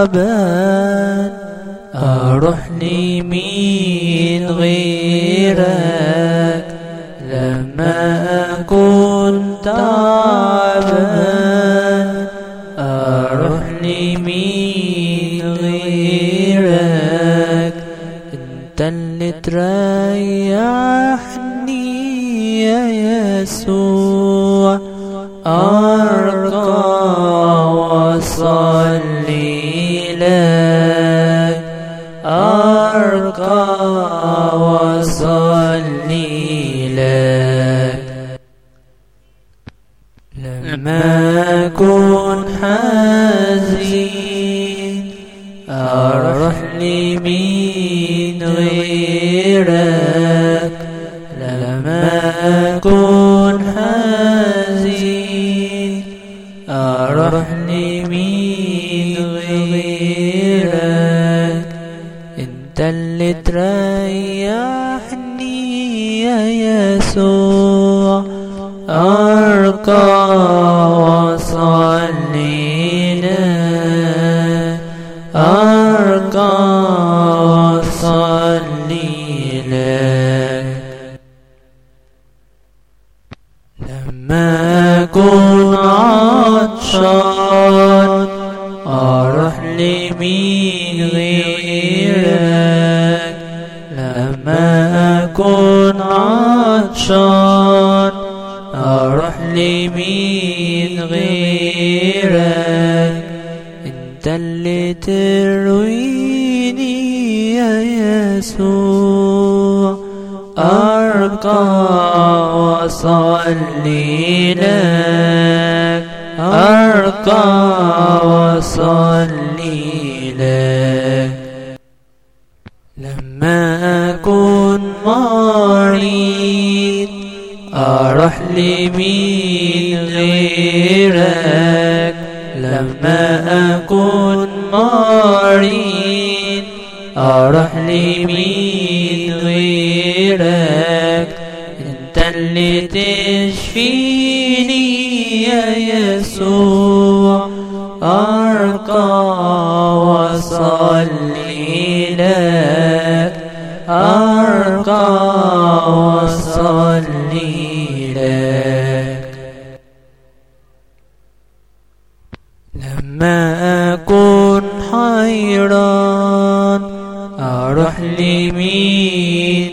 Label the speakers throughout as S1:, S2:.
S1: تعبان أروح لمين غيرك لما أكون تعبان أروح لمين غيرك انت اللي تريحني يا يسوع أرقى وأصلي لك أرقى وأصلي لك لما أكون حزين أروح لمين غيرك لما أكون حزين أروح لمين غيرك انت اللي تريحني يا يسوع أرقى وأصلي لك أرقى وأصلي لك لما أكون عطشان أروح لمين غيرك لما أكون عطشان أروح لمين غيرك انت اللي ترويني يا يسوع أرقى وأصلي لك أرقى وأصلي لك لما أكون مريض أروح لمين غيرك لما أكون مريض أروح لمين غيرك انت اللي تشفيني يا يسوع أرقى وأصلي لك أرقى وأصلي لك لما أكون حيران أروح لمين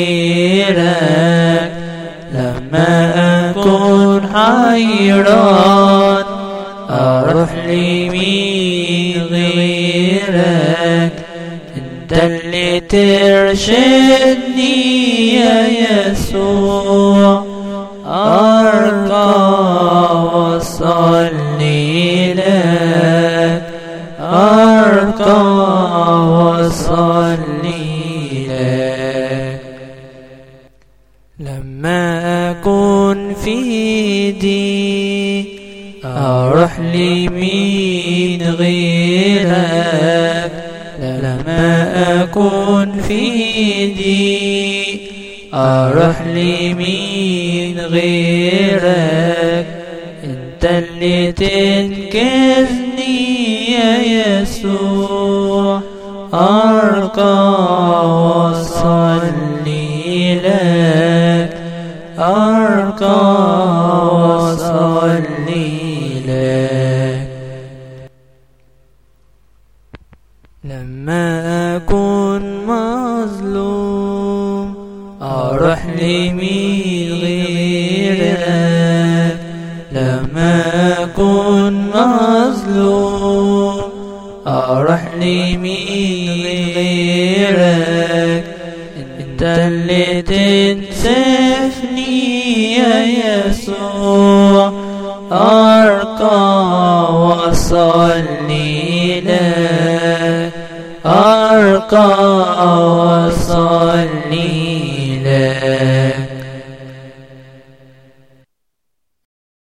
S1: غيرك لما أكون حيران أروح لمين غيرك انت اللي ترشدني يا يسوع أرقى وأصلي لك أرقى وأصلي لك لما أكون في ضيق أروح لمين غيرك لما أكون في ضيق أروح لمين غيرك انت اللي تنقذني يا يسوع أرقى وأصلي لك أرقى وأصلي لك لما أكون مظلوم أروح لمين غيرك لما أكون مظلوم أروح لمين غيرك انت اللي تنسفني يا يسوع أرقى وأصلي لك أرقى وأصلي لك